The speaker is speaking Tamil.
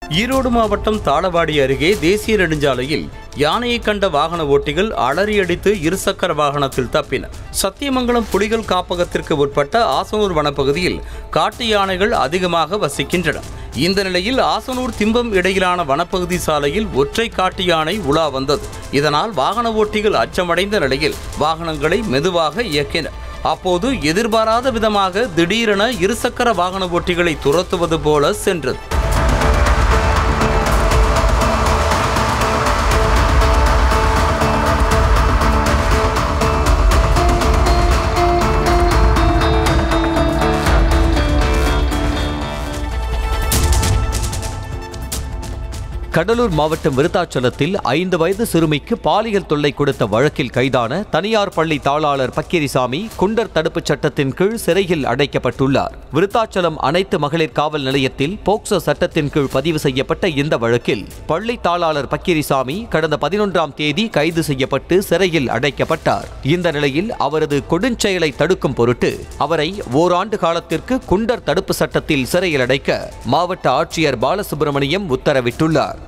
ஈரோடு மாவட்டம் தாளவாடி அருகே தேசிய நெடுஞ்சாலையில் யானையை கண்ட வாகன ஓட்டிகள் அலறியடித்து இருசக்கர வாகனத்தில் தப்பின சத்தியமங்கலம் புலிகள் காப்பகத்திற்கு உட்பட்ட ஆசனூர் வனப்பகுதியில் காட்டு யானைகள் அதிகமாக வசிக்கின்றன இந்த நிலையில் ஆசனூர் திம்பம் இடையிலான வனப்பகுதி சாலையில் ஒற்றை காட்டு யானை உலா வந்தது இதனால் வாகன ஓட்டிகள் அச்சமடைந்த நிலையில் வாகனங்களை மெதுவாக இயக்கினர் அப்போது எதிர்பாராத விதமாக திடீரென இருசக்கர வாகன ஓட்டிகளை துரத்துவது போல சென்றது கடலூர் மாவட்டம் விருத்தாச்சலத்தில் ஐந்து வயது சிறுமிக்கு பாலியல் தொல்லை கொடுத்த வழக்கில் கைதான தனியார் பள்ளி தாளாளர் பக்கீரிசாமி குண்டர் தடுப்புச் சட்டத்தின் கீழ் சிறையில் அடைக்கப்பட்டுள்ளார் விருத்தாச்சலம் அனைத்து மகளிர் காவல் நிலையத்தில் போக்சோ சட்டத்தின் கீழ் பதிவு செய்யப்பட்ட இந்த வழக்கில் பள்ளி தாளாளர் பக்கீரிசாமி கடந்த பதினொன்றாம் தேதி கைது செய்யப்பட்டு சிறையில் அடைக்கப்பட்டார் இந்த நிலையில் அவரது கொடுஞ்செயலை தடுக்கும் பொருட்டு அவரை ஓராண்டு காலத்திற்கு குண்டர் தடுப்பு சட்டத்தில் சிறையில் அடைக்க மாவட்ட ஆட்சியர் பாலசுப்பிரமணியம் உத்தரவிட்டுள்ளார்